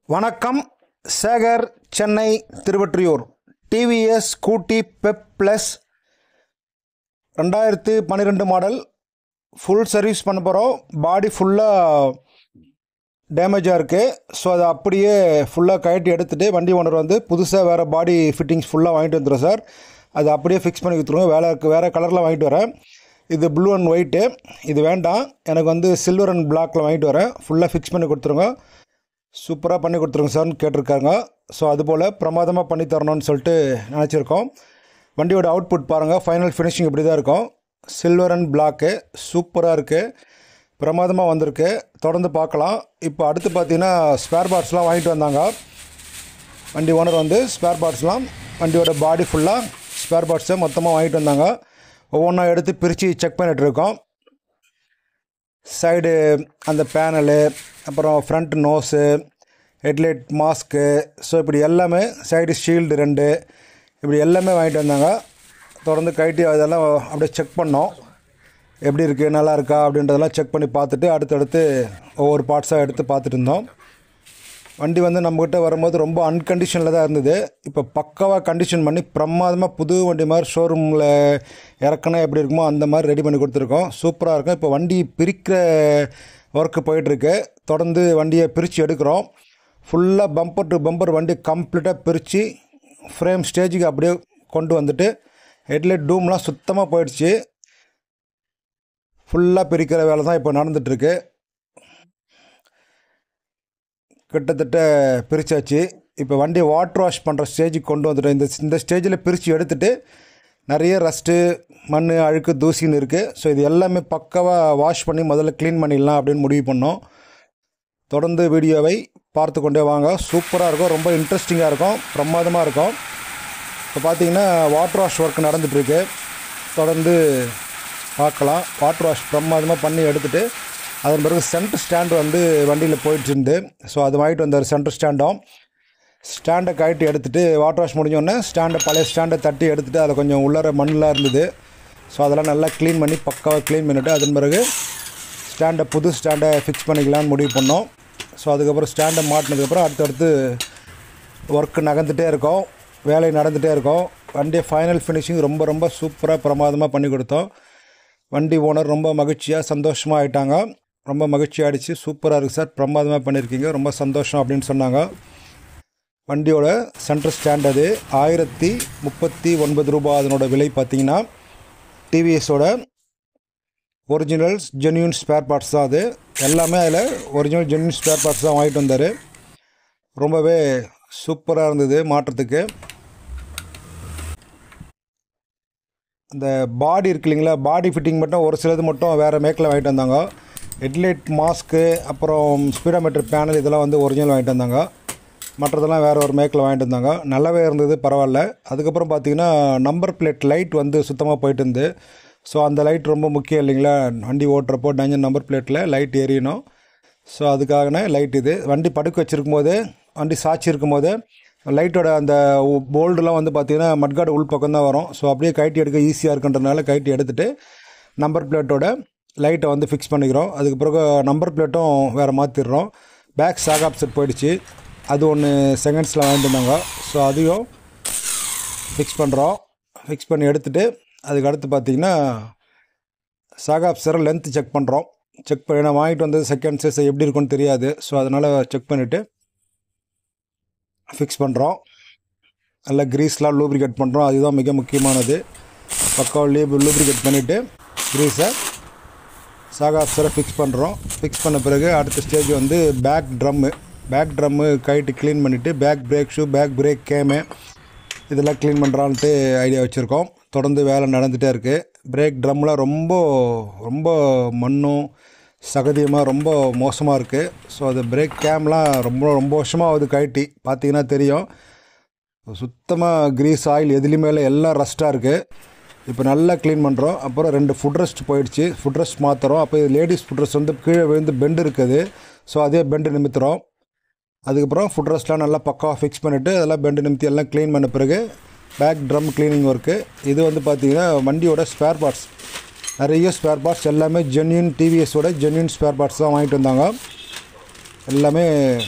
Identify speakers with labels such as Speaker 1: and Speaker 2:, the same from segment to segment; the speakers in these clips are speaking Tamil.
Speaker 1: வணக்கம் Sekar Chennai Thiruvottiyur TVS Scooty Pep plus ரெண்டாயிரத்து பன்னிரெண்டு மாடல் ஃபுல் சர்வீஸ் பண்ண போகிறோம் பாடி ஃபுல்லாக டேமேஜாக இருக்குது ஸோ அதை அப்படியே ஃபுல்லாக கழட்டி எடுத்துகிட்டு வண்டி ஓனர் வந்து புதுசாக வேறு பாடி ஃபிட்டிங்ஸ் ஃபுல்லாக வாங்கிட்டு வந்துடும் சார் அது அப்படியே ஃபிக்ஸ் பண்ணி கொடுத்துருவோம் வேறு வேறு கலரில் வாங்கிட்டு வரேன் இது ப்ளூ அண்ட் ஒயிட்டு இது வேண்டாம் எனக்கு வந்து சில்வர் அண்ட் பிளாக்கில் வாங்கிட்டு வரேன் ஃபுல்லாக ஃபிக்ஸ் பண்ணி கொடுத்துருங்க சூப்பராக பண்ணி கொடுத்துருங்க சார்னு கேட்டிருக்காங்க ஸோ அதுபோல் பிரமாதமாக பண்ணி தரணும்னு சொல்லிட்டு நினச்சிருக்கோம் வண்டியோட அவுட்புட் பாருங்கள் ஃபைனல் ஃபினிஷிங் இப்படி தான் இருக்கும் சில்வர் அண்ட் பிளாக்கு சூப்பராக இருக்குது பிரமாதமாக வந்திருக்கு தொடர்ந்து பார்க்கலாம் இப்போ அடுத்து பார்த்தீங்கன்னா ஸ்பேர் பார்ட்ஸ்லாம் வாங்கிட்டு வந்தாங்க வண்டி ஓனர் வந்து ஸ்பேர் பார்ட்ஸ்லாம் வண்டியோட பாடி ஃபுல்லாக ஸ்பேர் பார்ட்ஸை மொத்தமாக வாங்கிட்டு வந்தாங்க ஒவ்வொன்றா எடுத்து பிரித்து செக் பண்ணிட்டு இருக்கோம் சைடு அந்த பேனலு அப்புறம் front nose headlight mask so இப்படி எல்லாமே சைடு ஷீல்டு ரெண்டு இப்படி எல்லாமே வாங்கிட்டு வந்தாங்க தொடர்ந்து கைட்டி அதெல்லாம் அப்படியே செக் பண்ணோம் எப்படி இருக்குது நல்லா இருக்கா அப்படின்றதெல்லாம் செக் பண்ணி பார்த்துட்டு அடுத்தடுத்து ஒவ்வொரு பார்ட்ஸாக எடுத்து பார்த்துட்டு இருந்தோம் வண்டி வந்து நம்மக்கிட்ட வரும்போது ரொம்ப அன்கண்டிஷனில் தான் இருந்தது இப்போ பக்காவாக கண்டிஷன் பண்ணி பிரமாதமாக புது வண்டி மாதிரி ஷோரூமில் இறக்குனா எப்படி இருக்குமோ அந்த மாதிரி ரெடி பண்ணி கொடுத்துருக்கோம் சூப்பராக இருக்கும் இப்போ வண்டி பிரிக்கிற ஒர்க்கு போயிட்டுருக்கு தொடர்ந்து வண்டியை பிரித்து எடுக்கிறோம் ஃபுல்லாக பம்பர் டு பம்பர் வண்டி கம்ப்ளீட்டாக பிரித்து ஃப்ரேம் ஸ்டேஜுக்கு அப்படியே கொண்டு வந்துட்டு ஹெட்லைட் டூம்லாம் சுத்தமாக போயிடுச்சு ஃபுல்லாக பிரிக்கிற வேலை தான் இப்போ நடந்துகிட்ருக்கு கிட்டத்தட்ட பிரித்தாச்சு இப்போ வண்டி வாட்டர் வாஷ் பண்ணுற ஸ்டேஜுக்கு கொண்டு வந்துட்டோம் இந்த இந்த ஸ்டேஜில் பிரித்து எடுத்துட்டு நிறைய ரஸ்ட்டு மண் அழுக்கு தூசின்னு இருக்குது ஸோ இது எல்லாமே பக்காவாக வாஷ் பண்ணி முதல்ல க்ளீன் பண்ணிடலாம் அப்படின்னு முடிவு பண்ணோம் தொடர்ந்து வீடியோவை பார்த்து கொண்டே வாங்க சூப்பராக இருக்கும் ரொம்ப இன்ட்ரெஸ்டிங்காக இருக்கும் பிரமாதமாக இருக்கும் இப்போ பார்த்தீங்கன்னா வாட்டர் வாஷ் ஒர்க் நடந்துகிட்ருக்கு தொடர்ந்து பார்க்கலாம் வாட்டர் வாஷ் பிரமாதமாக பண்ணி எடுத்துகிட்டு அதன் பிறகு சென்டர் ஸ்டாண்டு வந்து வண்டியில் போயிட்டு இருந்து ஸோ அது வாங்கிட்டு வந்தார் சென்டர் ஸ்டாண்டும் ஸ்டாண்டை கழட்டி எடுத்துகிட்டு வாட்டர் வாஷ் முடிஞ்சோடனே ஸ்டாண்டை பழைய ஸ்டாண்டை தட்டி எடுத்துகிட்டு அதில் கொஞ்சம் உள்ளார மண்ணெலாம் இருந்தது ஸோ அதெல்லாம் நல்லா க்ளீன் பண்ணி பக்காவாக க்ளீன் பண்ணிவிட்டு அதன் பிறகு ஸ்டாண்டை புது ஸ்டாண்டை ஃபிக்ஸ் பண்ணிக்கலாம்னு முடிவு பண்ணோம் ஸோ அதுக்கப்புறம் ஸ்டாண்டை மாட்டினதுக்கப்புறம் அடுத்தடுத்து ஒர்க்கு நகர்ந்துகிட்டே இருக்கும் வேலை நடந்துகிட்டே இருக்கும் வண்டி ஃபைனல் ஃபினிஷிங் ரொம்ப ரொம்ப சூப்பராக பிரமாதமாக பண்ணி கொடுத்தோம் வண்டி ஓனர் ரொம்ப மகிழ்ச்சியாக சந்தோஷமாக ஆகிட்டாங்க ரொம்ப மகிழ்ச்சி ஆகிடுச்சு சூப்பராக இருக்குது சார் பிரமாதமாக பண்ணியிருக்கீங்க ரொம்ப சந்தோஷம் அப்படின்னு சொன்னாங்க வண்டியோட சென்டர் ஸ்டாண்ட் அது ஆயிரத்தி முப்பத்தி ஒன்பது ரூபாய் அதனோட விலை பார்த்தீங்கன்னா டிவிஎஸோட ஒரிஜினல்ஸ் ஜென்யூன் ஸ்பேர் பார்ட்ஸ் தான் அது எல்லாமே அதில் ஒரிஜினல் ஜென்யூன் ஸ்பேர் பார்ட்ஸ் தான் வாங்கிட்டு வந்தார் ரொம்பவே சூப்பராக இருந்தது மாற்றத்துக்கு அந்த பாடி இருக்கு இல்லைங்களா பாடி ஃபிட்டிங் மட்டும் ஒரு சிலது மட்டும் வேறு மேக்கில் வாங்கிட்டு வந்தாங்க ஹெட்லைட் மாஸ்க்கு அப்புறம் ஸ்பீடோமீட்டர் பேனல் இதெல்லாம் வந்து ஒரிஜினல் வாங்கிட்டு வந்தாங்க மற்றதெல்லாம் வேறு ஒரு மேக்கில் வாங்கிட்டு வந்தாங்க நல்லாவே இருந்தது பரவாயில்ல அதுக்கப்புறம் பார்த்தீங்கன்னா நம்பர் பிளேட் லைட் வந்து சுத்தமாக போயிட்டு இருந்து ஸோ அந்த லைட் ரொம்ப முக்கியம் இல்லைங்களா வண்டி ஓட்டுறப்போ டஞ்சன் நம்பர் பிளேட்டில் லைட் எரியணும் ஸோ அதுக்காகன லைட் இது வண்டி படுக்க வச்சுருக்கும் போது வண்டி சாட்சி இருக்கும் போது லைட்டோட அந்த போல்டுலாம் வந்து பார்த்திங்கன்னா மட்காடு உள் பக்கம் தான் வரும் ஸோ அப்படியே கைட்டி எடுக்க ஈஸியாக இருக்குன்றதுனால கைட்டி எடுத்துகிட்டு நம்பர் பிளேட்டோட லைட்டை வந்து ஃபிக்ஸ் பண்ணிக்கிறோம் அதுக்கு பிறகு நம்பர் பிளேட்டும் வேறு மாற்றிடுறோம் பேக் சாக் செட் போயிடுச்சு அது ஒன்று செகண்ட்ஸில் வாங்கிட்டு வந்தாங்க ஸோ அதையும் ஃபிக்ஸ் பண்ணுறோம் ஃபிக்ஸ் பண்ணி எடுத்துகிட்டு அதுக்கு அடுத்து பார்த்திங்கன்னா சாகாப்சரை லென்த்து செக் பண்ணுறோம் செக் பண்ணி நான் வாங்கிட்டு வந்தது செகண்ட் சைஸ் எப்படி இருக்குன்னு தெரியாது ஸோ அதனால் செக் பண்ணிவிட்டு ஃபிக்ஸ் பண்ணுறோம் நல்லா க்ரீஸ்லாம் லூப்ரிகேட் பண்ணுறோம் அதுதான் மிக முக்கியமானது பக்கம் லீப் லூப்ரிகேட் பண்ணிவிட்டு க்ரீஸை சாகாப்சரை ஃபிக்ஸ் பண்ணுறோம் ஃபிக்ஸ் பண்ண பிறகு அடுத்த ஸ்டேஜ் வந்து பேக் ட்ரம்மு பேக் ட்ரம்மு கைட்டு க்ளீன் பண்ணிவிட்டு back brake shoe back brake cam இதெல்லாம் க்ளீன் பண்ணுறான்ட்டு ஐடியா வச்சுருக்கோம் தொடர்ந்து வேலை நடந்துகிட்டே இருக்குது பிரேக் ட்ரம்லாம் ரொம்ப ரொம்ப மண்ணும் சகதியமாக ரொம்ப மோசமாக இருக்குது ஸோ அது பிரேக் கேம்லாம் ரொம்ப ரொம்ப வருஷமாக ஆகுது கைட்டி பார்த்தீங்கன்னா தெரியும் சுத்தமாக க்ரீஸ் ஆயில் எதுலேயுமே இல்லை எல்லாம் ரஸ்ட்டாக இருக்குது இப்போ நல்லா க்ளீன் பண்ணுறோம் அப்புறம் ரெண்டு ஃபுட் ரெஸ்ட் போயிடுச்சு ஃபுட் ரெஸ்ட் மாற்றுறோம் அப்போ லேடிஸ் ஃபுட் ரெஸ்ட் வந்து கீழே விழுந்து பெண்டு இருக்குது ஸோ அதே பெண்டு நிமித்துறோம் அதுக்கப்புறம் ஃபுட் ரெஸ்ட்லாம் நல்லா பக்காவாக ஃபிக்ஸ் பண்ணிவிட்டு அதெல்லாம் பெண்டு நிமித்தி எல்லாம் க்ளீன் பண்ண பிறகு பேக் ட்ரம் க்ளீனிங் ஒர்க்கு இது வந்து பார்த்திங்கன்னா வண்டியோட ஸ்பேர் பார்ட்ஸ் நிறைய ஸ்பேர் பார்ட்ஸ் எல்லாமே ஜென்யூன் டிவிஎஸோட ஜென்யூன் ஸ்பேர் பார்ட்ஸ் தான் வாங்கிட்டு வந்தாங்க எல்லாமே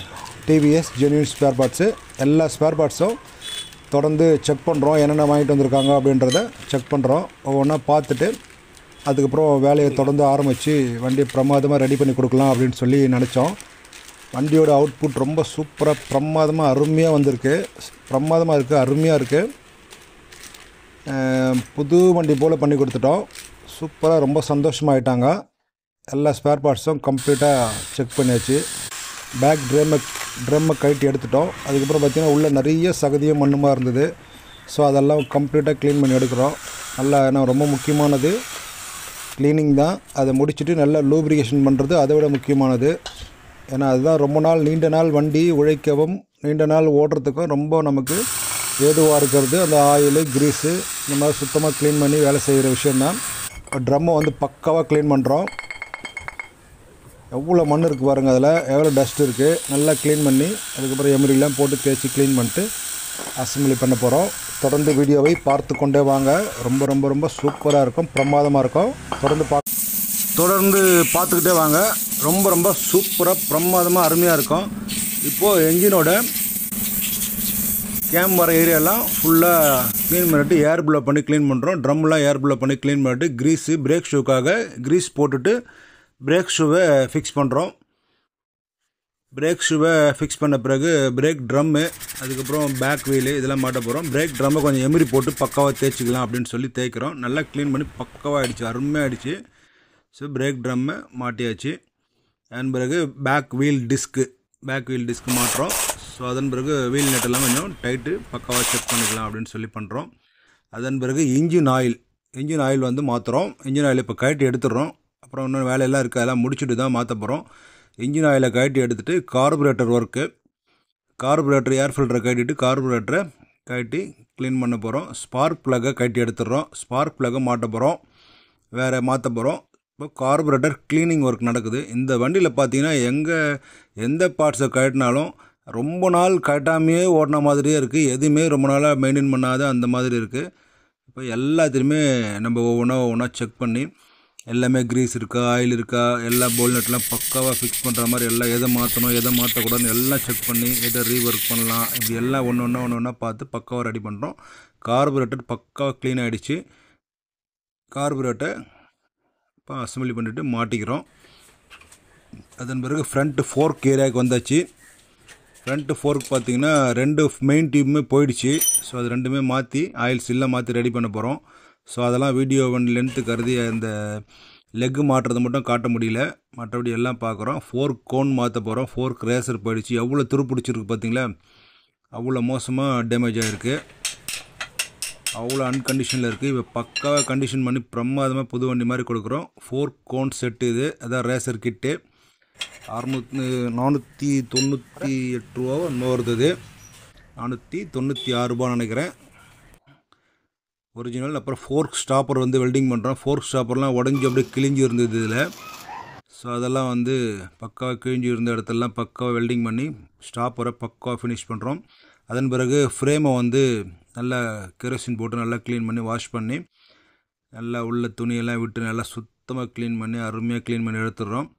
Speaker 1: டிவிஎஸ் ஜென்யூன் ஸ்பேர் பார்ட்ஸு எல்லா ஸ்பேர் பார்ட்ஸும் தொடர்ந்து செக் பண்ணுறோம் என்னென்ன வாங்கிட்டு வந்திருக்காங்க அப்படின்றத செக் பண்ணுறோம் ஒவ்வொன்றா பார்த்துட்டு அதுக்கப்புறம் வேலையை தொடர்ந்து ஆரம்பித்து வண்டியை பிரமாதமாக ரெடி பண்ணி கொடுக்கலாம் அப்படின்னு சொல்லி நினச்சோம் வண்டியோட அவுட்புட் ரொம்ப சூப்பராக பிரமாதமாக அருமையாக வந்திருக்கு பிரமாதமாக இருக்குது அருமையாக இருக்குது அஹ் புது வண்டி போல் பண்ணி கொடுத்துட்டோம் சூப்பராக ரொம்ப சந்தோஷமாயிட்டாங்க எல்லா ஸ்பேர் பார்ட்ஸும் கம்ப்ளீட்டாக செக் பண்ணியாச்சு பேக் ட்ரம்மை ட்ரம்மை கழட்டி எடுத்துட்டோம் அதுக்கப்புறம் பார்த்திங்கன்னா உள்ளே நிறைய சகதியும் மண்ணுமா இருந்தது ஸோ அதெல்லாம் கம்ப்ளீட்டாக க்ளீன் பண்ணி எடுக்கிறோம் நல்லா ஏன்னா ரொம்ப முக்கியமானது க்ளீனிங் தான் அதை முடிச்சுட்டு நல்லா லூப்ரிகேஷன் பண்ணுறது அதை விட முக்கியமானது ஏன்னா அதுதான் ரொம்ப நாள் நீண்ட நாள் வண்டி உழைக்கவும் நீண்ட நாள் ஓடுறதுக்கும் ரொம்ப நமக்கு ஏதுவாக இருக்கிறது அந்த ஆயிலு கிரீஸு இந்த மாதிரி சுத்தமாக க்ளீன் பண்ணி வேலை செய்கிற விஷயந்தான் ட்ரம்மை வந்து பக்காவாக க்ளீன் பண்ணுறோம் எவ்வளோ மண் இருக்குது பாருங்கள் அதில் எவ்வளோ டஸ்ட் இருக்குது நல்லா க்ளீன் பண்ணி அதுக்கப்புறம் எமரிலாம் போட்டு தேய்ச்சி க்ளீன் பண்ணிட்டு அசம்பிளி பண்ண போகிறோம் தொடர்ந்து வீடியோவை பார்த்து கொண்டே வாங்க ரொம்ப ரொம்ப ரொம்ப சூப்பராக இருக்கும் பிரமாதமாக இருக்கும் தொடர்ந்து பா தொடர்ந்து பார்த்துக்கிட்டே வாங்க ரொம்ப ரொம்ப சூப்பராக பிரமாதமாக அருமையாக இருக்கும் இப்போது என்ஜினோட கேம் வர ஏரியாலாம் ஃபுல்லாக க்ளீன் பண்ணிட்டு ஏர் ப்ளோ பண்ணி க்ளீன் பண்ணுறோம் ட்ரம்லாம் ஏர் ப்ளோ பண்ணி க்ளீன் பண்ணிட்டு க்ரீஸு பிரேக் ஷூக்காக க்ரீஸ் போட்டுட்டு பிரேக் ஷூவை ஃபிக்ஸ் பண்ணுறோம் பிரேக் ஷூவை ஃபிக்ஸ் பண்ண பிறகு பிரேக் ட்ரம்மு அதுக்கப்புறம் பேக் வீலு இதெல்லாம் மாட்ட போகிறோம் பிரேக் ட்ரம்மை கொஞ்சம் எமிரி போட்டு பக்காவாக தேய்ச்சிக்கலாம் அப்படின்னு சொல்லி தேய்க்கிறோம் நல்லா க்ளீன் பண்ணி பக்காவாக ஆகிடுச்சு அருமையாக ஆகிடுச்சு ஸோ பிரேக் ட்ரம்மை மாட்டியாச்சு அதன் பிறகு back wheel disc back wheel disc மாட்டுறோம் ஸோ அதன் பிறகு வீல் நெட்டெல்லாம் கொஞ்சம் டைட்டு பக்காவாக செக் பண்ணிக்கலாம் அப்படின்னு சொல்லி பண்ணுறோம் அதன் பிறகு இன்ஜின் ஆயில் இன்ஜின் ஆயில் வந்து மாற்றுறோம் இன்ஜின் ஆயில் இப்போ கழட்டி எடுத்துடுறோம் அப்புறம் இன்னும் வேலையெல்லாம் இருக்குது அதெல்லாம் முடிச்சுட்டு தான் மாற்ற போகிறோம் இன்ஜின் ஆயிலை கழட்டி எடுத்துகிட்டு கார்பரேட்டர் ஒர்க்கு கார்பரேட்டர் ஏர் ஃபில்டரை கட்டிட்டு கார்பரேட்டரை கட்டி க்ளீன் பண்ண போகிறோம் ஸ்பார்க் ப்ளக்கை கட்டி எடுத்துடுறோம் ஸ்பார்க் ப்ளக்கை மாட்ட போகிறோம் வேறு மாற்ற போகிறோம் இப்போ கார்பரேட்டர் க்ளீனிங் ஒர்க் நடக்குது இந்த வண்டியில் பார்த்தீங்கன்னா எங்கே எந்த பார்ட்ஸை கட்டினாலும் ரொம்ப நாள் கட்டாமையே ஓடின மாதிரியே இருக்குது எதுவுமே ரொம்ப நாளாக மெயின்டைன் பண்ணாத அந்த மாதிரி இருக்குது இப்போ எல்லாத்துலேயுமே நம்ம ஒவ்வொன்றா ஒவ்வொன்றா செக் பண்ணி எல்லாமே க்ரீஸ் இருக்கா ஆயில் இருக்கா எல்லா போல்நெட்லாம் பக்காவாக ஃபிக்ஸ் பண்ணுற மாதிரி எல்லாம் எதை மாற்றணும் எதை மாற்றக்கூடாதுன்னு எல்லாம் செக் பண்ணி எதை ரீஒர்க் பண்ணலாம் இப்படி எல்லாம் ஒன்று ஒன்றா ஒன்று ஒன்றா பார்த்து பக்காவாக ரெடி பண்ணுறோம் கார்பரேட்டர் பக்காவாக க்ளீன் ஆகிடுச்சு கார்பரேட்டை இப்போ அசம்பிளி பண்ணிவிட்டு மாட்டிக்கிறோம் அதன் பிறகு ஃப்ரண்ட்டு ஃபோர்க் ஏரியாவுக்கு வந்தாச்சு ஃப்ரண்ட்டு ஃபோர்க் பார்த்தீங்கன்னா ரெண்டு மெயின் டியூப்புமே போயிடுச்சு ஸோ அது ரெண்டுமே மாற்றி ஆயில் சில்லாக மாற்றி ரெடி பண்ண போகிறோம் ஸோ அதெல்லாம் வீடியோ வந்து லென்த்து கருதி அந்த லெக்கு மாட்டுறது மட்டும் காட்ட முடியல மற்றபடி எல்லாம் பார்க்குறோம் ஃபோர்க் கோன் மாற்ற போகிறோம் ஃபோர்க் ரேசர் போயிடுச்சு எவ்வளோ துருப்பிடிச்சிருக்கு பார்த்தீங்களா அவ்வளோ மோசமாக டேமேஜ் ஆகிருக்கு அவ்வளோ அன்கண்டிஷனில் இருக்குது இப்போ பக்காவாக கண்டிஷன் பண்ணி பிரமாதமாக புது வண்டி மாதிரி கொடுக்குறோம் ஃபோர் கோன் செட்டு இது அதான் ரேசர் கிட்டு அறுநூத்தி நானூற்றி தொண்ணூற்றி எட்டு ரூபா இன்னும் வருது இது நானூற்றி தொண்ணூற்றி ஆறு ரூபா நினைக்கிறேன் ஒரிஜினல் அப்புறம் ஃபோர்க் ஸ்டாப்பர் வந்து வெல்டிங் பண்ணுறோம் ஃபோர்க் ஸ்டாப்பர்லாம் உடஞ்சி அப்படியே கிழிஞ்சி இருந்தது இதில் ஸோ அதெல்லாம் வந்து பக்காவாக கிழிஞ்சி இருந்த இடத்தெல்லாம் பக்காவாக வெல்டிங் பண்ணி ஸ்டாப்பரை பக்காவாக ஃபினிஷ் பண்ணுறோம் அதன் பிறகு ஃப்ரேமை வந்து நல்லா கெரோசின் போட்டு நல்லா க்ளீன் பண்ணி வாஷ் பண்ணி நல்லா உள்ள துணியெல்லாம் விட்டு நல்லா சுத்தமாக க்ளீன் பண்ணி அருமையாக க்ளீன் பண்ணி எடுத்துடுறோம்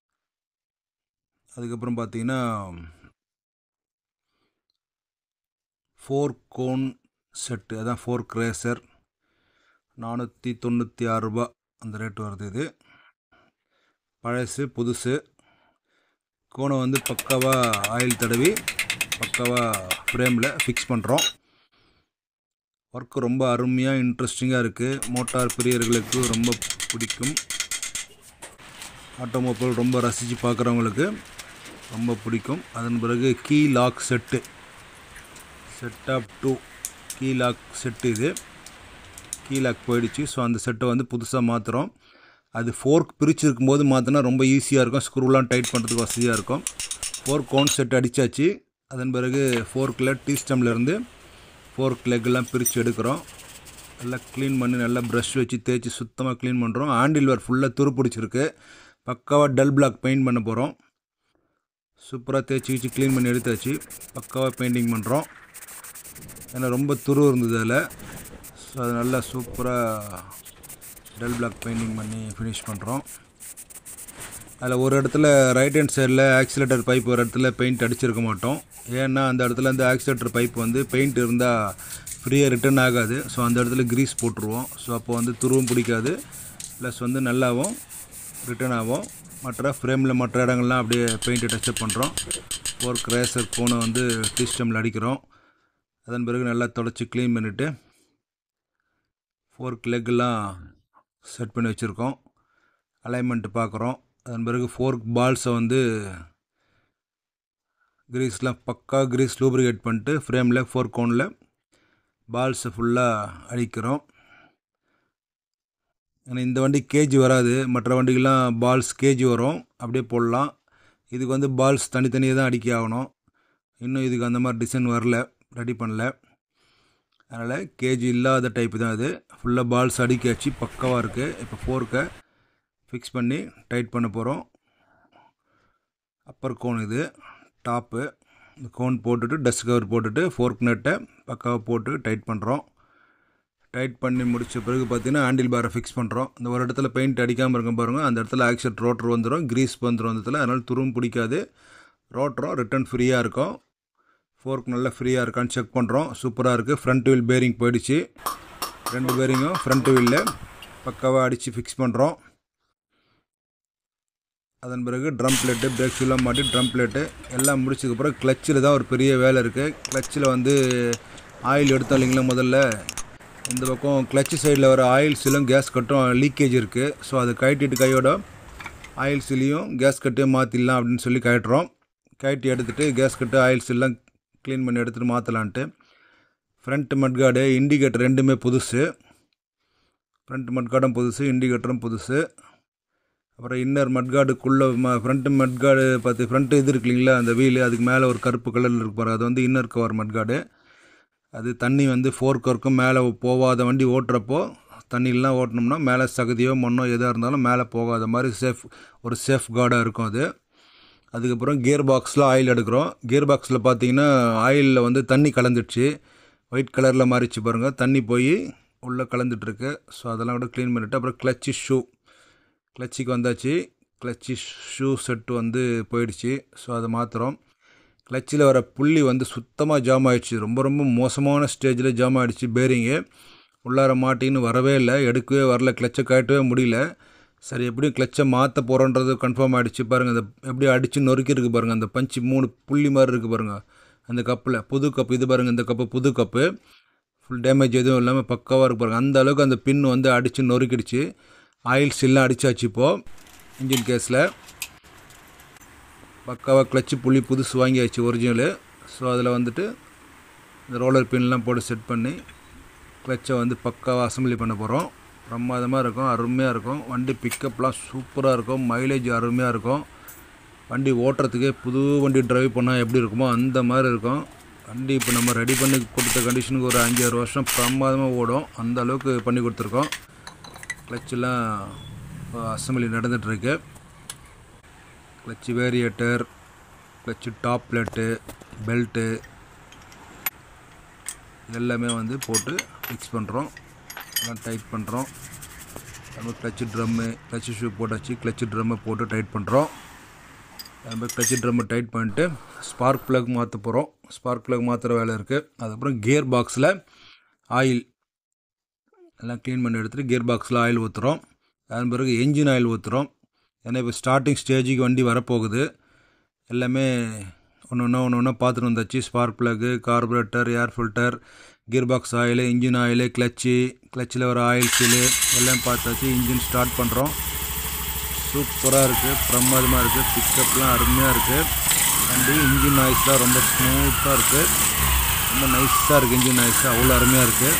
Speaker 1: அதுக்கப்புறம் பார்த்தீங்கன்னா ஃபோர் கோன் செட்டு அதான் ஃபோர் கிரேசர் நானூற்றி தொண்ணூற்றி ஆறு ரூபா அந்த ரேட் வருது இது பழசு புதுசு கோனை வந்து பக்காவாக ஆயில் தடவி பக்காவாக ஃப்ரேமில் ஃபிக்ஸ் பண்ணுறோம் ஒர்க்கு ரொம்ப அருமையாக இன்ட்ரெஸ்டிங்காக இருக்குது மோட்டார் பிரியர்களுக்கு ரொம்ப பிடிக்கும் ஆட்டோமொபைல் ரொம்ப ரசித்து பார்க்குறவங்களுக்கு ரொம்ப பிடிக்கும் அதன் பிறகு key lock set set of two key lock set இது கீ லாக் போயிடுச்சு ஸோ அந்த செட்டை வந்து புதுசாக மாற்றுறோம் அது ஃபோர்க் பிரித்து இருக்கும்போது மாற்றினா ரொம்ப ஈஸியாக இருக்கும் ஸ்க்ரூலாம் டைட் பண்ணுறதுக்கு வசதியாக இருக்கும் ஃபோர்க் கவுண்ட் செட் அடித்தாச்சு அதன் பிறகு ஃபோர்க்கில் டீ ஸ்டம்லேருந்து ஃபோர்க் லெக்கெல்லாம் பிரித்து எடுக்கிறோம் நல்லா க்ளீன் பண்ணி நல்லா ப்ரஷ் வச்சு தேய்ச்சி சுத்தமாக க்ளீன் பண்ணுறோம் ஹேண்டில் வேர் ஃபுல்லாக துரு பிடிச்சிருக்கு பக்காவாக டல் பிளாக் பெயிண்ட் பண்ண போகிறோம் சூப்பராக தேய்ச்சி வச்சு க்ளீன் பண்ணி எடுத்தாச்சு பக்காவாக பெயிண்டிங் பண்ணுறோம் ஏன்னா ரொம்ப துரு இருந்தது அதில் ஸோ அது நல்லா சூப்பராக டல் பிளாக் பெயிண்டிங் பண்ணி ஃபினிஷ் பண்ணுறோம் அதில் ஒரு இடத்துல ரைட் ஹேண்ட் சைடில் ஆக்சிலேட்டர் பைப் ஒரு இடத்துல பெயிண்ட் அடிச்சிருக்க மாட்டோம் ஏன்னா அந்த இடத்துல அந்த ஆக்சிலேட்டர் பைப் வந்து பெயிண்ட் இருந்தால் ஃப்ரீயாக ரிட்டர்ன் ஆகாது ஸோ அந்த இடத்துல கிரீஸ் போட்டுருவோம் ஸோ அப்போ வந்து துருவும் பிடிக்காது ப்ளஸ் வந்து நல்லாவும் ரிட்டர்ன் ஆகும் மற்ற ஃப்ரேமில் மற்ற இடங்கள்லாம் அப்படியே பெயிண்ட்டை டச்சப் பண்ணுறோம் ஃபோர்க் ரேசர் ஃபோனை வந்து சிஸ்டமில் அடிக்கிறோம் அதன் பிறகு நல்லா தொடச்சி க்ளீன் பண்ணிவிட்டு ஃபோர்க் லெக்கெல்லாம் செட் பண்ணி வச்சுருக்கோம் அலைன்மெண்ட்டு பார்க்குறோம் அதன் பிறகு ஃபோர்க் பால்ஸை வந்து கிரீஸ்லாம் பக்கா கிரீஸ் லூப்ரிகேட் பண்ணிட்டு ஃப்ரேமில் ஃபோர் கோனில் பால்ஸை ஃபுல்லாக அடிக்கிறோம் ஏன்னா இந்த வண்டி கேஜி வராது மற்ற வண்டிக்கெலாம் பால்ஸ் கேஜி வரும் அப்படியே போடலாம் இதுக்கு வந்து பால்ஸ் தனித்தனியாக தான் அடிக்க ஆகணும் இன்னும் இதுக்கு அந்த மாதிரி டிசைன் வரல ரெடி பண்ணல அதனால் கேஜி இல்லாத டைப்பு தான் இது ஃபுல்லாக பால்ஸ் அடிக்க வச்சு பக்காவாக இருக்குது இப்போ ஃபோர்க்கை ஃபிக்ஸ் பண்ணி டைட் பண்ண போகிறோம் அப்பர் கோன் இது டாப்பு இந்த கோன் போட்டுட்டு டஸ்ட் கவர் போட்டுட்டு ஃபோர்க் நட்டை பக்காவாக போட்டு டைட் பண்ணுறோம் டைட் பண்ணி முடித்த பிறகு பார்த்தீங்கன்னா ஹேண்டில் பாரை ஃபிக்ஸ் பண்ணுறோம் இந்த ஒரு இடத்துல பெயிண்ட் அடிக்காமல் இருக்க பாருங்கள் அந்த இடத்துல ஆக்சிட் ரோட்டர் வந்துடும் கிரீஸ் வந்துடும் அந்த இடத்துல அதனால் துரும் பிடிக்காது ரோட்டரும் ரிட்டர்ன் ஃப்ரீயாக இருக்கும் ஃபோர்க் நல்லா ஃப்ரீயாக இருக்கான்னு செக் பண்ணுறோம் சூப்பராக இருக்குது ஃப்ரண்ட் வீல் பேரிங் போயிடுச்சு ரெண்டு பேரிங்கும் ஃப்ரண்ட் வீலில் பக்காவாக அடித்து ஃபிக்ஸ் பண்ணுறோம் அதன் பிறகு ட்ரம் பிளேட்டு பிரேக் ஷூலாம் மாட்டி ட்ரம் பிளேட்டு எல்லாம் முடிச்சதுக்கப்புறம் கிளச்சில் தான் ஒரு பெரிய வேலை இருக்குது கிளச்சில் வந்து ஆயில் எடுத்தோம் இல்லைங்களா முதல்ல இந்த பக்கம் கிளச்சு சைடில் வர ஆயில் சீலும் கேஸ் கட்டும் லீக்கேஜ் இருக்குது ஸோ அதை கழட்டிட்டு கையோட ஆயில் சீலையும் கேஸ் கட்டையும் மாற்றிடலாம் அப்படின்னு சொல்லி கழட்டுறோம் கழட்டி எடுத்துகிட்டு கேஸ் கட்டு ஆயில் சீல்லாம் க்ளீன் பண்ணி எடுத்துகிட்டு மாற்றலான்ட்டு ஃப்ரண்ட் மட்கார்டு இண்டிகேட்டர் ரெண்டுமே புதுசு ஃப்ரண்ட் மட்கார்டும் புதுசு இண்டிகேட்டரும் புதுசு அப்புறம் இன்னர் மட்கார்டுக்குள்ளே ஃப்ரண்ட் மட்கார்டு பார்த்து ஃப்ரண்ட் இது இருக்கு இல்லைங்களா அந்த வீலு அதுக்கு மேலே ஒரு கருப்பு கலரில் இருக்கு பாருங்க அது வந்து இன்னர் கவர் மட்கார்டு அது தண்ணி வந்து ஃபோர்க் ஒர்க்கும் மேலே போகாத வண்டி ஓட்டுறப்போ தண்ணியெலாம் ஓட்டினோம்னா மேலே சகதியோ மண்ணோ எதாக இருந்தாலும் மேலே போகாத மாதிரி சேஃப் ஒரு சேஃப் கார்டாக இருக்கும் அது அதுக்கப்புறம் கியர் பாக்ஸில் ஆயில் எடுக்கிறோம் கியர் பாக்ஸில் பார்த்தீங்கன்னா ஆயிலில் வந்து தண்ணி கலந்துடுச்சு ஒயிட் கலரில் மாறிச்சு பாருங்கள் தண்ணி போய் உள்ளே கலந்துட்டுருக்கு ஸோ அதெல்லாம் கூட க்ளீன் பண்ணிவிட்டு அப்புறம் கிளச்சு ஷூ கிளச்சிக்கு வந்தாச்சு கிளச்சி ஷூ செட்டு வந்து போயிடுச்சு ஸோ அதை மாற்றுறோம் கிளச்சில் வர புள்ளி வந்து சுத்தமாக ஜாம் ஆகிடுச்சு ரொம்ப ரொம்ப மோசமான ஸ்டேஜில் ஜாம் ஆகிடுச்சு பேரிங்கு உள்ளார மாட்டின்னு வரவே இல்லை எடுக்கவே வரல கிளச்சை கட்டவே முடியல சரி எப்படியும் கிளச்சை மாற்ற போகிறோன்றது கன்ஃபார்ம் ஆகிடுச்சு பாருங்கள் அந்த எப்படி அடித்து நொறுக்கிருக்கு பாருங்கள் அந்த பஞ்சு மூணு புள்ளி மாதிரி இருக்குது பாருங்கள் அந்த கப்பில் புது கப்பு இது பாருங்கள் இந்த கப்பு புது கப்பு ஃபுல் டேமேஜ் எதுவும் இல்லாமல் பக்காவாக இருக்கு பாருங்கள் அந்த அளவுக்கு அந்த பின் வந்து அடித்து நொறுக்கிடுச்சு ஆயில் ஸ்டில்லாம் அடித்தாச்சு இப்போது இன்ஜின் கேஸில் பக்காவாக கிளச்சு புள்ளி புதுசு வாங்கியாச்சு ஒரிஜினலு ஸோ அதில் வந்துட்டு இந்த ரோலர் பின்லாம் போட்டு செட் பண்ணி கிளச்சை வந்து பக்காவாக அசம்பிளி பண்ண போகிறோம் பிரமாதமாக இருக்கும் அருமையாக இருக்கும் வண்டி பிக்கப்லாம் சூப்பராக இருக்கும் மைலேஜ் அருமையாக இருக்கும் வண்டி ஓட்டுறதுக்கே புது வண்டி டிரைவ் பண்ணால் எப்படி இருக்குமோ அந்த மாதிரி இருக்கும் வண்டி இப்போ நம்ம ரெடி பண்ணி கொடுத்த கண்டிஷனுக்கு ஒரு அஞ்சாறு வருஷம் பிரமாதமாக ஓடும் அந்த அளவுக்கு பண்ணி கொடுத்துருக்கோம் கிளச்செல்லாம் அசம்பிளி நடந்துகிட்ருக்கு clutch variator clutch top plate belt எல்லாமே வந்து போட்டு ஃபிக்ஸ் பண்ணுறோம் எல்லாம் டைட் பண்ணுறோம் நம்ம கிளச்சு ட்ரம்மு கிளச்சு ஷூ போட்டாச்சு கிளச்சு ட்ரம்மை போட்டு டைட் பண்ணுறோம் நம்ம கிளச்சு ட்ரம்மை டைட் பண்ணிட்டு ஸ்பார்க் ப்ளக் மாற்ற போகிறோம் ஸ்பார்க் ப்ளக் மாற்றுற வேலை இருக்குது அதுக்கப்புறம் கியர் பாக்ஸில் ஆயில் எல்லாம் க்ளீன் பண்ணி எடுத்துகிட்டு கியர் பாக்ஸில் ஆயில் ஊற்றுறோம் அதன் பிறகு என்ஜின் ஆயில் ஊற்றுறோம் ஏன்னா இப்போ ஸ்டார்டிங் ஸ்டேஜுக்கு வண்டி வரப்போகுது எல்லாமே ஒன்று ஒன்றா ஒன்று ஒன்றா பார்த்துட்டு வந்தாச்சு spark plug carburettor air filter gear box oil engine oil clutch கிளச்சில் வர ஆயில் சீலு எல்லாம் பார்த்தாச்சு இன்ஜின் ஸ்டார்ட் பண்ணுறோம் சூப்பராக இருக்குது பிரமாதமாக இருக்குது பிக்கப்லாம் அருமையாக இருக்குது வண்டி இன்ஜின் நாய்ஸ்லாம் ரொம்ப ஸ்மூத்தாக இருக்குது ரொம்ப நைஸாக இருக்குது இன்ஜின் நாய்ஸ் அவ்வளோ அருமையாக இருக்குது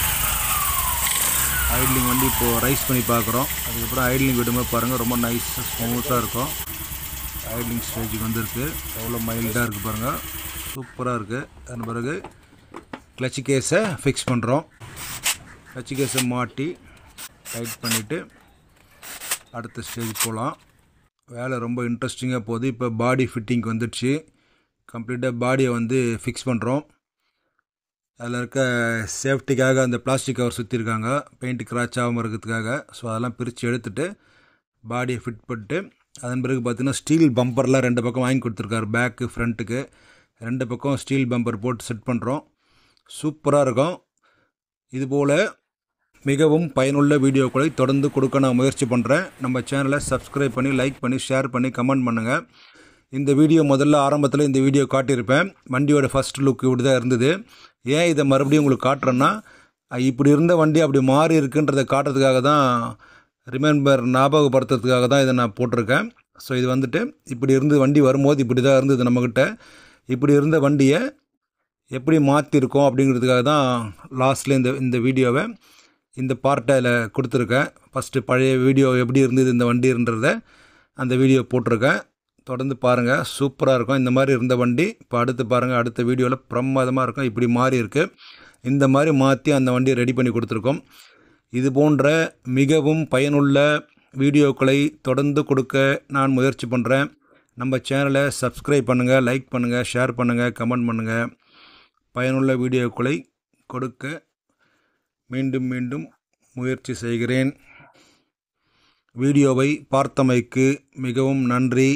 Speaker 1: ஐட்லிங் வண்டி இப்போது ரைஸ் பண்ணி பார்க்குறோம் அதுக்கப்புறம் ஐட்லிங் விடும்போது பாருங்கள் ரொம்ப நைஸாக ஸ்மூத்தாக இருக்கும் ஐட்லிங் ஸ்டேஜுக்கு வந்திருக்கு எவ்வளோ மைல்டாக இருக்குது பாருங்கள் சூப்பராக இருக்குது அதன் பிறகு கிளச்சு கேஸை ஃபிக்ஸ் பண்ணுறோம் கிளச்சு கேஸை மாட்டி டைட் பண்ணிவிட்டு அடுத்த ஸ்டேஜ் போகலாம் வேலை ரொம்ப இன்ட்ரெஸ்டிங்காக போகுது இப்போ பாடி ஃபிட்டிங்க்கு வந்துடுச்சு கம்ப்ளீட்டாக பாடியை வந்து ஃபிக்ஸ் பண்ணுறோம் அதில் இருக்க சேஃப்டிக்காக அந்த பிளாஸ்டிக் கவர் சுற்றிருக்காங்க பெயிண்ட் கிராச் ஆகாமல் இருக்கிறதுக்காக ஸோ அதெல்லாம் பிரித்து எடுத்துட்டு பாடியை ஃபிட் பண்ணிட்டு அதன் பிறகு பார்த்தீங்கன்னா ஸ்டீல் பம்பர்லாம் ரெண்டு பக்கம் வாங்கி கொடுத்துருக்காரு பேக்கு ஃப்ரண்ட்டுக்கு ரெண்டு பக்கம் ஸ்டீல் பம்பர் போட்டு செட் பண்ணுறோம் சூப்பராக இருக்கும் இதுபோல் மிகவும் பயனுள்ள வீடியோக்களை தொடர்ந்து கொடுக்க நான் முயற்சி பண்ணுறேன் நம்ம சேனலை சப்ஸ்கிரைப் பண்ணி லைக் பண்ணி ஷேர் பண்ணி கமெண்ட் பண்ணுங்கள் இந்த வீடியோ முதல்ல ஆரம்பத்தில் இந்த வீடியோ காட்டியிருப்பேன் வண்டியோட ஃபஸ்ட் லுக் இப்படி தான் இருந்தது ஏன் இதை மறுபடியும் உங்களுக்கு காட்டுறேன்னா அஹ் இப்படி இருந்த வண்டி அப்படி மாறி இருக்குன்றதை காட்டுறதுக்காக தான் ரிமெம்பர் ஞாபகப்படுத்துறதுக்காக தான் இதை நான் போட்டிருக்கேன் ஸோ இது வந்துட்டு இப்படி இருந்து வண்டி வரும்போது இப்படி தான் இருந்தது நம்மக்கிட்ட இப்படி இருந்த வண்டியை எப்படி மாற்றிருக்கோம் அப்படிங்கிறதுக்காக தான் லாஸ்ட்டில் இந்த இந்த வீடியோவை இந்த பார்ட்டை அதில் கொடுத்துருக்கேன் ஃபஸ்ட்டு பழைய வீடியோ எப்படி இருந்தது இந்த வண்டின்றத அந்த வீடியோ போட்டிருக்கேன் தொடர்ந்து பாருங்கள் சூப்பராக இருக்கும் இந்த மாதிரி இருந்த வண்டி இப்போ அடுத்து பாருங்கள் அடுத்த வீடியோவில் பிரமாதமாக இருக்கும் இப்படி மாறி இருக்குது இந்த மாதிரி மாற்றி அந்த வண்டியை ரெடி பண்ணி கொடுத்துருக்கோம் இது போன்ற மிகவும் பயனுள்ள வீடியோக்களை தொடர்ந்து கொடுக்க நான் முயற்சி பண்ணுறேன் நம்ம சேனலை சப்ஸ்கிரைப் பண்ணுங்கள் லைக் பண்ணுங்கள் ஷேர் பண்ணுங்கள் கமெண்ட் பண்ணுங்கள் பயனுள்ள வீடியோக்களை கொடுக்க மீண்டும் மீண்டும் முயற்சி செய்கிறேன் வீடியோவை பார்த்தமைக்கு மிகவும் நன்றி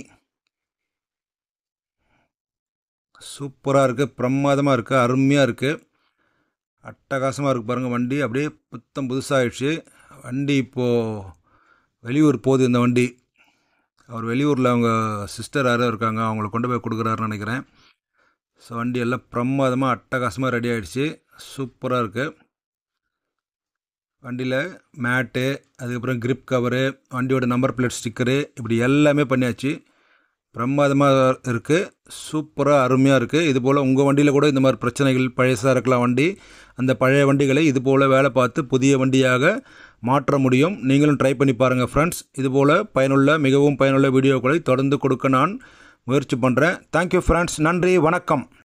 Speaker 1: சூப்பராக இருக்குது பிரமாதமாக இருக்குது அருமையாக இருக்குது அட்டகாசமாக இருக்குது பாருங்கள் வண்டி அப்படியே புத்தம் புதுசாகிடுச்சு வண்டி இப்போது வெளியூர் போகுது இந்த வண்டி அவர் வெளியூரில் அவங்க சிஸ்டர் யாரோ இருக்காங்க அவங்கள கொண்டு போய் கொடுக்குறாருன்னு நினைக்கிறேன் ஸோ வண்டி எல்லாம் பிரமாதமாக அட்டகாசமாக ரெடி ஆகிடுச்சு சூப்பராக இருக்குது வண்டியில் மேட்டு அதுக்கப்புறம் grip கவரு வண்டியோட நம்பர் பிளேட் ஸ்டிக்கரு இப்படி எல்லாமே பண்ணியாச்சு பிரமாதமாக இருக்குது சூப்பராக அருமையாக இருக்குது இது போல் உங்கள் வண்டியில் கூட இந்த மாதிரி பிரச்சனைகள் பழசாக இருக்கலாம் வண்டி அந்த பழைய வண்டிகளை இது போல் வேலை பார்த்து புதிய வண்டியாக மாற்ற முடியும் நீங்களும் ட்ரை பண்ணி பாருங்கள் ஃப்ரெண்ட்ஸ் இது போல் பயனுள்ள மிகவும் பயனுள்ள வீடியோக்களை தொடர்ந்து கொடுக்க நான் முயற்சி பண்ணுறேன் தேங்க்யூ ஃப்ரெண்ட்ஸ் நன்றி வணக்கம்